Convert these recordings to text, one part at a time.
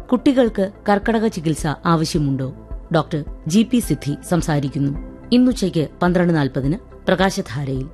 കുട്ടികൾക്ക് കർക്കടക ചികിത്സ ആവശ്യമുണ്ടോ ഡോക്ടർ ജി പി സിദ്ധി സംസാരിക്കുന്നു ഇന്നുച്ചയ്ക്ക് പന്ത്രണ്ട് നാൽപ്പതിന് പ്രകാശധാരയിൽ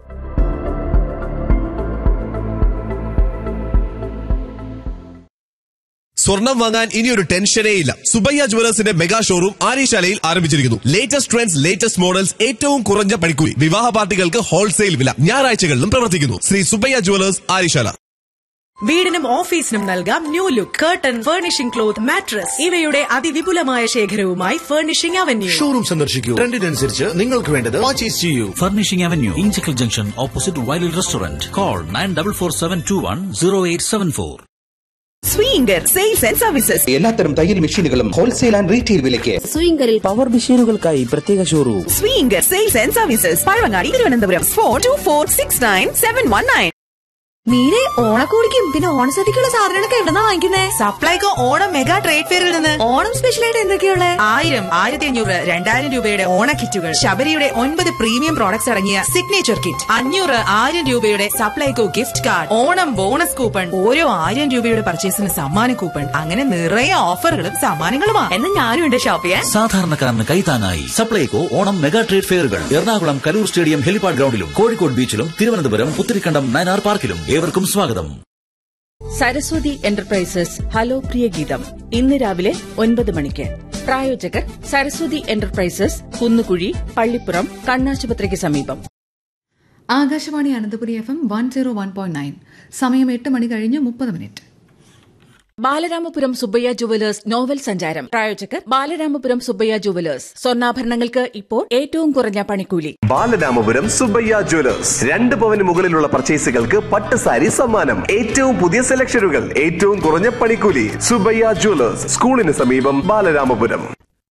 സ്വർണം വാങ്ങാൻ ഇനി ഒരു ടെൻഷനേ ഇല്ല സുബയ്യ ജുവലേഴ്സിന്റെ മെഗാ ഷോറൂം ആര്യശാലയിൽ ആരംഭിച്ചിരിക്കുന്നു ലേറ്റസ്റ്റ് ട്രെൻഡ്സ് ലേറ്റസ്റ്റ് മോഡൽസ് ഏറ്റവും കുറഞ്ഞ പണിക്കൂലി വിവാഹ പാർട്ടികൾക്ക് ഹോൾസെയിൽ വില ഞായറാഴ്ചകളിലും പ്രവർത്തിക്കുന്നു ശ്രീ സുബയ്യ ജുവലേഴ്സ് ആര്യശാല വീടിനും ഓഫീസിനും നൽകാം new look curtain furnishing cloth mattress ഇവയുടെ അതിവിപുലമായ ശേഖരവുമായി ഫർണിഷിംഗ് അവന്യൂ ഷോറൂം സന്ദർശിക്കൂ ട്രെൻഡിനനുസരിച്ച് നിങ്ങൾക്ക് വേണ്ടത് പർച്ചേസ് ചെയ്യൂ Furnishing Avenue, Inchicle Junction, opposite Wiley Restaurant. Call 9447210874. Singer sales and services എല്ലാത്തരം തയ്യൽ മെഷീനുകളും ഹോൾസെയിൽ ആൻഡ് റീറ്റെയിൽ വിലയ്ക്ക് സ്വിംഗറിൽ പവർ മെഷീനുകൾക്കായി പ്രത്യേക showroom Singer sales and services Pazhavangadi Thiruvananthapuram four two four six nine seven one nine മീനെ ഓണക്കോടിക്കും പിന്നെ ഓണസദ്യക്കുള്ള സാധനങ്ങളൊക്കെ എവിടെന്നാ വാങ്ങിക്കുന്നേ സപ്ലൈകോ ഓണം മെഗാ ട്രേഡ് ഫെയറിൽ നിന്ന് ഓണം സ്പെഷ്യൽ ആയിട്ട് എന്തൊക്കെയുള്ള ആയിരം ആയിരത്തി അഞ്ഞൂറ് രണ്ടായിരം രൂപയുടെ ഓണ കിറ്റുകൾ ശബരിയുടെ ഒൻപത് പ്രീമിയം പ്രോഡക്ട്സ് അടങ്ങിയ സിഗ്നേച്ചർ കിറ്റ് അഞ്ഞൂറ് ആയിരം രൂപയുടെ Supplyco gift card Onam bonus coupon ഓരോ ആയിരം രൂപയുടെ പർച്ചേസിന് സമ്മാന കൂപ്പൺ അങ്ങനെ നിറയെ ഓഫറുകളും സമ്മാനങ്ങളുമാണ് എന്നാ ഞാനും ഉണ്ട് ഷോപ്പ് ചെയ്യാൻ സാധാരണക്കാരന് കൈത്താങ്ങായി സപ്ലൈകോ ഓണം മെഗാ ട്രേഡ് ഫെയറുകൾ എറണാകുളം കലൂർ സ്റ്റേഡിയം ഹെലിപാഡ് ഗ്രൗണ്ടിലും കോഴിക്കോട് ബീച്ചിലും തിരുവനന്തപുരം പുത്തിരിക്കണ്ടം നയനാർ പാർക്കിലും ഏവർക്കും സ്വാഗതം സരസ്വതി എന്റർപ്രൈസസ് ഹലോ പ്രിയ ഗീതം ഇന്ന് രാവിലെ ഒൻപത് മണിക്ക് പ്രായോജകർ സരസ്വതി എന്റർപ്രൈസസ് കുന്നുകുഴി പള്ളിപ്പുറം കണ്ണാശുപത്രിക്ക് സമീപം Akashvani Ananthapuri F M one zero one point nine സമയം എട്ട് മണി കഴിഞ്ഞ് മുപ്പത് minute Balaramapuram Subbaiah jewellers novel സഞ്ചാരം പ്രായോജകർ ബാലരാമപുരം സുബ്ബയ്യ ജുവലേഴ്സ് സ്വർണ്ണാഭരണങ്ങൾക്ക് ഇപ്പോൾ ഏറ്റവും കുറഞ്ഞ പണിക്കൂലി ബാലരാമപുരം സുബയ്യ ജുവലേഴ്സ് രണ്ട് പവന് മുകളിലുള്ള പർച്ചേസുകൾക്ക് പട്ട് സാരി സമ്മാനം ഏറ്റവും പുതിയ സെലക്ഷനുകൾ ഏറ്റവും കുറഞ്ഞ പണിക്കൂലി സുബയ്യ ജുവലേഴ്സ് സ്കൂളിന് സമീപം ബാലരാമപുരം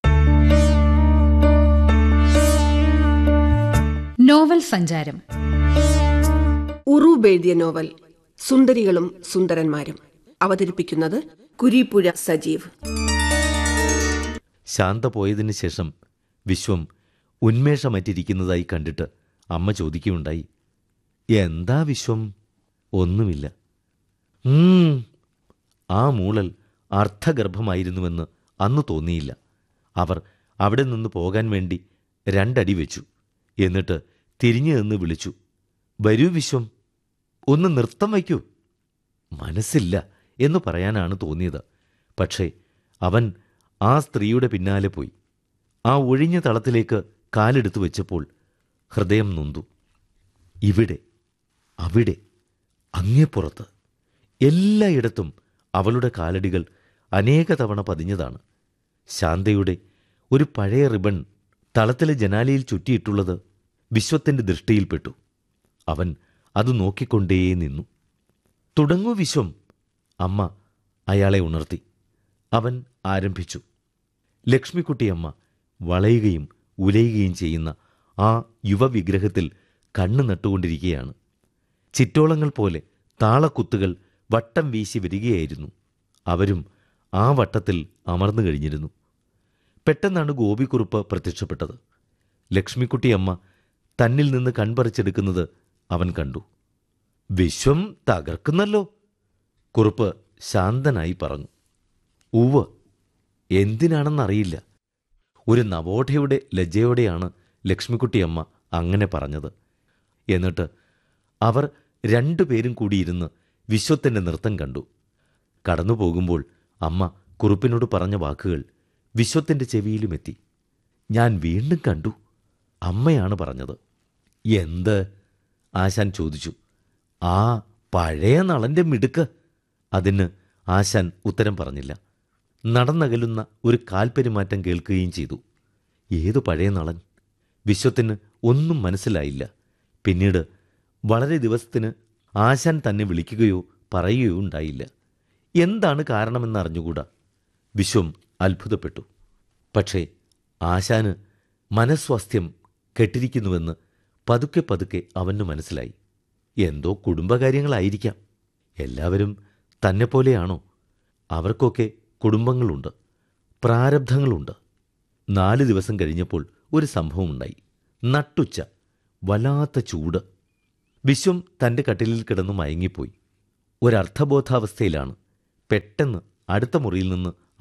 നോവൽ സഞ്ചാരം ഉറൂബ് എഴുതിയ നോവൽ സുന്ദരികളും സുന്ദരന്മാരും അവതരിപ്പിക്കുന്നത് കുരിപ്പുഴ സജീവ് ശാന്ത പോയതിന് ശേഷം വിശ്വം ഉന്മേഷമറ്റിരിക്കുന്നതായി കണ്ടിട്ട് അമ്മ ചോദിക്കുകയുണ്ടായി എന്താ വിശ്വം ഒന്നുമില്ല ഉം, ആ മൂളൽ അർത്ഥഗർഭമായിരുന്നുവെന്ന് അന്ന് തോന്നിയില്ല അവർ അവിടെ നിന്ന് പോകാൻ വേണ്ടി രണ്ടടി വെച്ചു എന്നിട്ട് തിരിഞ്ഞു നിന്ന് വിളിച്ചു വരൂ വിശ്വം ഒന്ന് നൃത്തം വയ്ക്കൂ മനസ്സില്ല എന്ന് പറയാനാണ് തോന്നിയത് പക്ഷേ അവൻ ആ സ്ത്രീയുടെ പിന്നാലെ പോയി ആ ഒഴിഞ്ഞ തളത്തിലേക്ക് കാലെടുത്തു വെച്ചപ്പോൾ ഹൃദയം നൊന്തു ഇവിടെ അവിടെ അങ്ങേപ്പുറത്ത് എല്ലായിടത്തും അവളുടെ കാലടികൾ അനേക തവണ പതിഞ്ഞതാണ് ശാന്തയുടെ ഒരു പഴയ റിബൺ തളത്തിലെ ജനാലയിൽ ചുറ്റിയിട്ടുള്ളത് വിശ്വത്തിൻ്റെ ദൃഷ്ടിയിൽപ്പെട്ടു അവൻ അത് നോക്കിക്കൊണ്ടേ നിന്നു തുടങ്ങൂ വിശ്വം അമ്മ അയാളെ ഉണർത്തി അവൻ ആരംഭിച്ചു ലക്ഷ്മിക്കുട്ടിയമ്മ വളയുകയും ഉലയുകയും ചെയ്യുന്ന ആ യുവവിഗ്രഹത്തിൽ കണ്ണു നട്ടുകൊണ്ടിരിക്കുകയാണ് ചിറ്റോളങ്ങൾ പോലെ താളക്കുത്തുകൾ വട്ടം വീശി വരികയായിരുന്നു അവരും ആ വട്ടത്തിൽ അമർന്നു കഴിഞ്ഞിരുന്നു പെട്ടെന്നാണ് ഗോപിക്കുറുപ്പ് പ്രത്യക്ഷപ്പെട്ടത് ലക്ഷ്മിക്കുട്ടിയമ്മ തന്നിൽ നിന്ന് കൺപറിച്ചെടുക്കുന്നത് അവൻ കണ്ടു വിശ്വം തകർക്കുന്നല്ലോ കുറുപ്പ് ശാന്തനായി പറഞ്ഞു ഉവ് എന്തിനാണെന്നറിയില്ല ഒരു നവോഢയുടെ ലജ്ജയോടെയാണ് ലക്ഷ്മിക്കുട്ടിയമ്മ അങ്ങനെ പറഞ്ഞത് എന്നിട്ട് അവർ രണ്ടുപേരും കൂടിയിരുന്ന് വിശ്വത്തിൻ്റെ നൃത്തം കണ്ടു കടന്നു പോകുമ്പോൾ അമ്മ കുറുപ്പിനോട് പറഞ്ഞ വാക്കുകൾ വിശ്വത്തിൻ്റെ ചെവിയിലുമെത്തി ഞാൻ വീണ്ടും കണ്ടു അമ്മയാണ് പറഞ്ഞത് എന്ത് ആശാൻ ചോദിച്ചു ആ പഴയ നളൻ്റെ മിടുക്ക് അതിന് ആശാൻ ഉത്തരം പറഞ്ഞില്ല നടന്നകലുന്ന ഒരു കാൽപ്പെരുമാറ്റം കേൾക്കുകയും ചെയ്തു ഏതു പഴയ നളൻ വിശ്വത്തിന് ഒന്നും മനസ്സിലായില്ല പിന്നീട് വളരെ ദിവസത്തിന് ആശാൻ തന്നെ വിളിക്കുകയോ പറയുകയോ ഉണ്ടായില്ല എന്താണ് കാരണമെന്നറിഞ്ഞുകൂടാ വിശ്വം അത്ഭുതപ്പെട്ടു പക്ഷേ ആശാന് മനസ്വാസ്ഥ്യം കെട്ടിരിക്കുന്നുവെന്ന് പതുക്കെ പതുക്കെ അവന് മനസ്സിലായി എന്തോ കുടുംബകാര്യങ്ങളായിരിക്കാം എല്ലാവരും തന്നെപ്പോലെയാണോ അവർക്കൊക്കെ കുടുംബങ്ങളുണ്ട് പ്രാരബ്ധങ്ങളുണ്ട് നാല് ദിവസം കഴിഞ്ഞപ്പോൾ ഒരു സംഭവമുണ്ടായി നട്ടുച്ച വല്ലാത്ത ചൂട് വിശ്വം തൻ്റെ കട്ടിലിൽ കിടന്ന് മയങ്ങിപ്പോയി ഒരർത്ഥബോധാവസ്ഥയിലാണ് പെട്ടെന്ന് അടുത്ത മുറിയിൽ നിന്ന്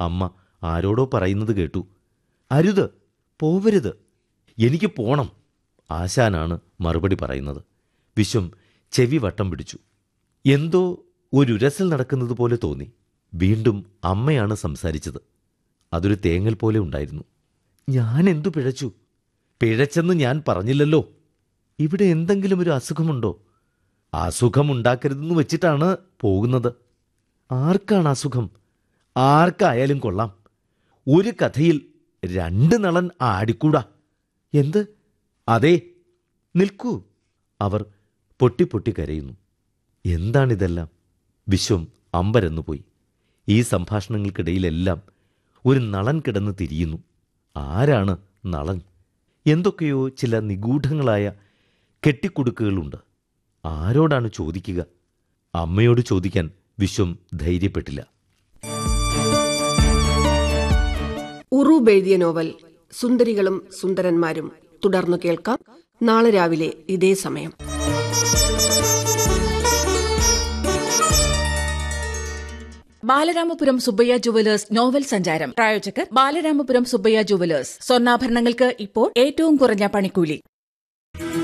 അമ്മ ആരോടോ പറയുന്നത് കേട്ടു അരുത് പോവരുത് എനിക്ക് പോണം ആശാനാണ് മറുപടി പറയുന്നത് വിശ്വം ചെവി വട്ടം പിടിച്ചു എന്തോ ഒരു ഉരസൽ നടക്കുന്നത് പോലെ തോന്നി വീണ്ടും അമ്മയാണ് സംസാരിച്ചത് അതൊരു തേങ്ങൽ പോലെ ഉണ്ടായിരുന്നു ഞാൻ എന്തു പിഴച്ചു പിഴച്ചെന്ന് ഞാൻ പറഞ്ഞില്ലല്ലോ ഇവിടെ എന്തെങ്കിലും ഒരു അസുഖമുണ്ടോ അസുഖമുണ്ടാക്കരുതെന്ന് വെച്ചിട്ടാണ് പോകുന്നത് ആർക്കാണ് അസുഖം ആർക്കായാലും കൊള്ളാം ഒരു കഥയിൽ രണ്ട് നളൻ ആടിക്കൂടാ എന്ത് അതെ നിൽക്കൂ അവർ പൊട്ടി പൊട്ടി കരയുന്നു എന്താണിതെല്ലാം വിശ്വം അമ്പരന്നുപോയി ഈ സംഭാഷണങ്ങൾക്കിടയിലെല്ലാം ഒരു നളൻ കിടന്ന് തിരിയുന്നു ആരാണ് നളൻ എന്തൊക്കെയോ ചില നിഗൂഢങ്ങളായ കെട്ടിക്കുടുക്കുകളുണ്ട് ആരോടാണ് ചോദിക്കുക അമ്മയോട് ചോദിക്കാൻ വിശ്വം ധൈര്യപ്പെട്ടില്ല ഉറൂബ് എഴുതിയ നോവൽ സുന്ദരികളും സുന്ദരന്മാരും തുടർന്നു കേൾക്കാം നാളെ രാവിലെ ഇതേ സമയം ബാലരാമപുരം സുബ്ബയ്യ ജുവലേഴ്സ് നോവൽ സഞ്ചാരം പ്രായോജകർ ബാലരാമപുരം സുബ്ബയ്യ ജുവലേഴ്സ് സ്വർണ്ണാഭരണങ്ങൾക്ക് ഇപ്പോൾ ഏറ്റവും കുറഞ്ഞ പണിക്കൂലി